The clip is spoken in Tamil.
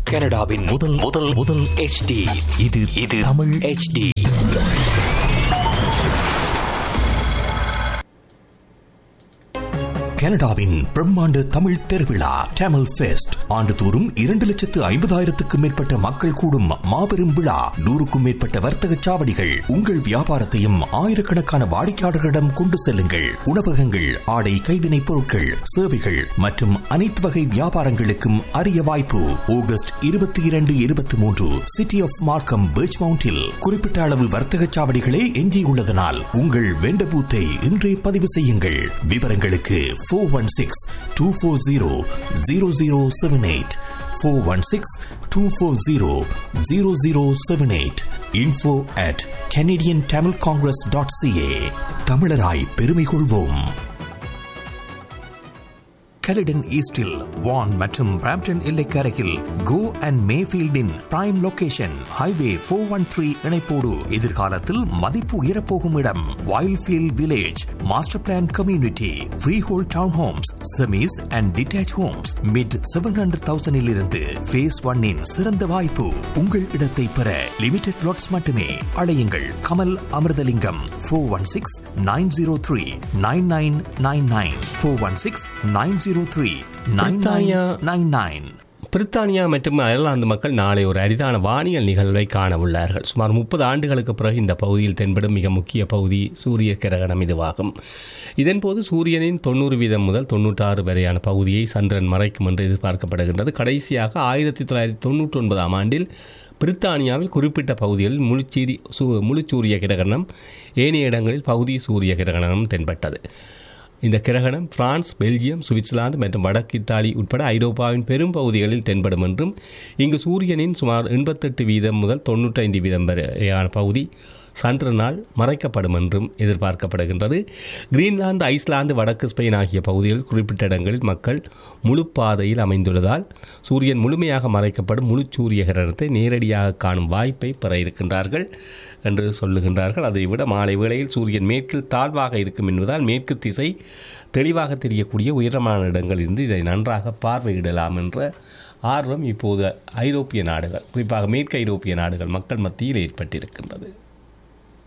கனடாவின் முதல் முதல் முதல் HD இது இது தமிழ் HD கனடாவின் பிரம்மாண்ட தமிழ் திருவிழா டேமல் ஃபெஸ்ட் ஆண்டுதோறும் இரண்டு லட்சத்து ஐம்பதாயிரத்துக்கும் மேற்பட்ட மக்கள் கூடும் மாபெரும் விழா நூறுக்கும் மேற்பட்ட வர்த்தக சாவடிகள் உங்கள் வியாபாரத்தையும் ஆயிரக்கணக்கான வாடிக்கையாளர்களிடம் கொண்டு செல்லுங்கள் உணவகங்கள் ஆடை கைவினைப் பொருட்கள் சேவைகள் மற்றும் அனைத்து வகை வியாபாரங்களுக்கும் அரிய வாய்ப்பு ஆகஸ்ட் இருபத்தி இரண்டு இருபத்தி மூன்று சிட்டி ஆஃப் மார்க்கம் பீச் மவுண்டில் குறிப்பிட்ட அளவு வர்த்தக சாவடிகளே எஞ்சியுள்ளதனால் உங்கள் வெண்ட பூத்தை இன்றே பதிவு செய்யுங்கள் விவரங்களுக்கு four one six two four zero zero zero seven eight four one six two four zero zero zero seven eight info at Canadian Tamil congress dot CA தமிழராய் பெருமை கொள்வோம் கலிடன் ஈஸ்டில் வான் மற்றும் பிராம்டன் எல்லைக்கரையில் கோ அண்ட் மேஃபீல்டின் prime location highway four one three இணைப்போடு எதிர்காலத்தில் மதிப்பு உயரப்போகும் இடம் Wildfield village master plan community freehold townhomes semis and detach homes mid seven hundred தௌசண்டில் இருந்து ஃபேஸ் ஒன்னின் சிறந்த வாய்ப்பு உங்கள் இடத்தை பெற லிமிடெட் லாட்ஸ் மட்டுமே அழையுங்கள் Kamal Amirthalingam four one six nine zero three nine nine nine nine four one six nine zero three nine பிரித்தானியா நைன் நைன் பிரித்தானியா மற்றும் அயர்லாந்து மக்கள் நாளை ஒரு அரிதான வானியல் நிகழ்வை காண உள்ளார்கள் சுமார் முப்பது ஆண்டுகளுக்கு பிறகு இந்த பகுதியில் தென்படும் மிக முக்கிய பகுதி சூரிய கிரகணம் இதுவாகும் இதன்போது சூரியனின் தொண்ணூறு வீதம் முதல் தொண்ணூற்றாறு வரையான பகுதியை சந்திரன் மறைக்கும் என்று எதிர்பார்க்கப்படுகின்றது கடைசியாக ஆயிரத்தி தொள்ளாயிரத்தி தொண்ணூற்றி ஒன்பதாம் ஆண்டில் பிரித்தானியாவில் குறிப்பிட்ட பகுதிகளில் முழுச்சீரி சூ முழுச்சூரிய கிரகணம் ஏனைய இடங்களில் பகுதி சூரிய கிரகணம் தென்பட்டது இந்த கிரகணம் பிரான்ஸ் பெல்ஜியம் சுவிட்சர்லாந்து மற்றும் வடக்கு இத்தாலி உட்பட ஐரோப்பாவின் பெரும் பகுதிகளில் தென்படும் என்றும் இங்கு சூரியனின் சுமார் எண்பத்தெட்டு வீதம் முதல் தொண்ணூற்றைந்து வீதம் வரையான பகுதி சந்திரனால் மறைக்கப்படும் என்றும் எதிர்பார்க்கப்படுகின்றது கிரீன்லாந்து ஐஸ்லாந்து வடக்கு ஸ்பெயின் ஆகிய பகுதிகளில் குறிப்பிட்ட இடங்களில் மக்கள் முழு பாதையில் அமைந்துள்ளதால் சூரியன் முழுமையாக மறைக்கப்படும் முழு சூரிய கிரகணத்தை நேரடியாக காணும் வாய்ப்பை பெற இருக்கின்றார்கள் என்று சொல்லுகின்றார்கள் அதை விட மாலை வேளையில் சூரியன் மேற்கில் தாழ்வாக இருக்கும் என்பதால் மேற்கு திசை தெளிவாக தெரியக்கூடிய உயரமான இடங்களிலிருந்து இதை நன்றாக பார்வையிடலாம் என்ற ஆர்வம் இப்போது ஐரோப்பிய நாடுகள் குறிப்பாக மேற்கு ஐரோப்பிய நாடுகள் மக்கள் மத்தியில் ஏற்பட்டிருக்கின்றது